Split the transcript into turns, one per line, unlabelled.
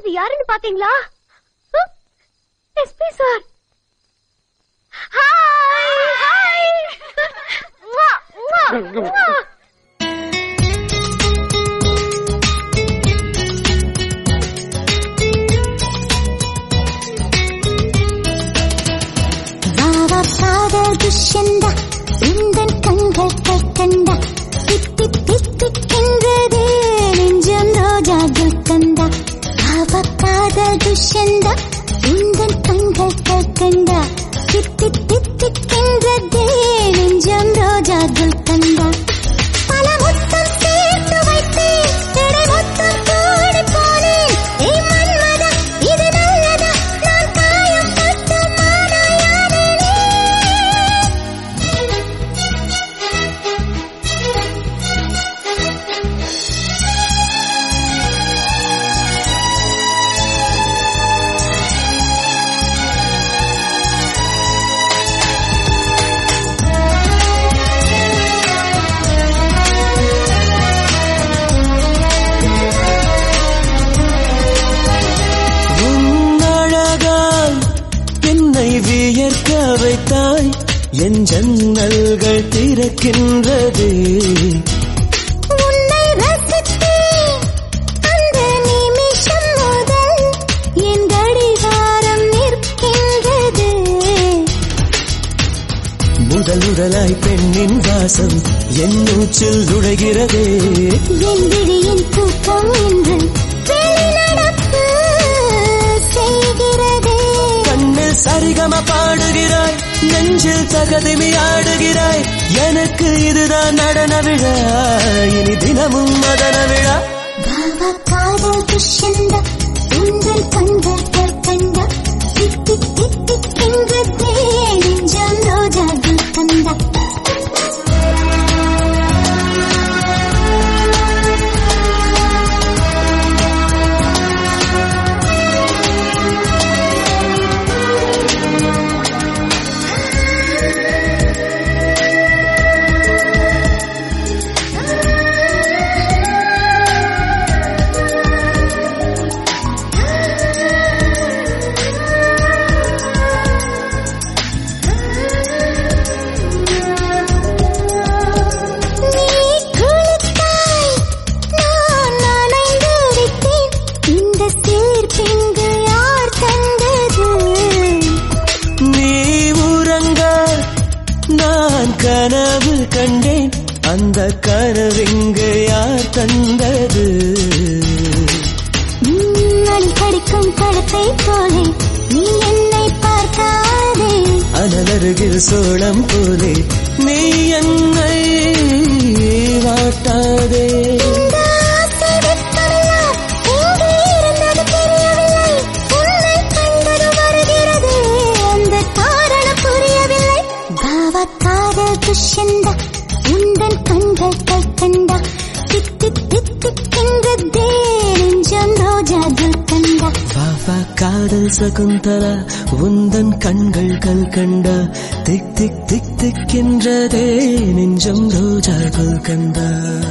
வர்றது யாருன்னு பாத்தீங்களா எஸ்பி சார் ஹாய் ஹாய் உம்மா, உம்மா, உம்மா.
வாவாக்காத துஷ்யந்தா உந்தன் கண்கள் கண்டா தித்தி தித்திக்கின்றதே நெஞ்சம் ரோஜா குல்கந்தா வாவாக்காத துஷ்யந்தா உந்தன் கண்கள் கண்டா தித்தி தித்திக்கின்றதே நெஞ்சம் ரோஜா குல்கந்தா பல முத்தம் சேர்த்து வைத்தேன் இடை மொத்தம் கூடி போனேன் ஏய் மன்மதா இது நல்லதா நான் காயம் பட்ட மானாயானே
உன் அழகால் என்னை வியர்க்க வைத்தாய் என் ஜன்னல்கள் திறக்கின்றது
உன்னை ரசித்தேன் அந்த நிமிஷம் முதல் என் கடிகாரம் நிற்கின்றது
முதல் முதலாய் பெண்ணின் வாசம் என் மூச்சில் நுழைகிறதே
என் விழியின் தூக்கம் என்று வெளிநடப்பு செய்கிறதே
கண்ணில் சரிகம பாடுகிறாய் நெஞ்சில் தகதிமி ஆடுகிறாய் எனக்கு இதுதான் நடன விழா இனி தினமும் மதன விழா
பாவா காதல் துஷ்யந்த உங்கள் கண்கள் கற்கண்ட தித்தி தித்திக்கின்றதே நெஞ்சம் ரோஜா குல்கந்தா நீ குளித்தாய் நான் நனைந்து விட்டேன் இந்த சீர்பிங்கு யார் தந்தது
நீ உறங்க நான் கனவு கண்டேன் அந்த கனவிங்கு யார் தந்தது
முன்னாடி கடிக்கும் பழத்தை போலே நீ என்னை பார்க்காதே
அனலருகில் சோளம் போலே நீ என்னை வாட்டாதே
இந்த ஆசை வெட்கமெல்லாம் எங்கே இருந்தது தெரியவில்லை உன்னை கண்டது வருகிறது அந்த காரணம் புரியவில்லை பாவ காதல் துஷ்யந்தா உந்தன் கண்கள் கண்டா தித்தி தித்திக்கின்றதே நெஞ்சம் ரோஜா துல்கண்டா
பாபா காதல் சகுந்தலா உந்தன் கண்கள் கல் கண்டா திக் திக் திக் திக்கின்றதே நெஞ்சம் ரோஜா கண்டா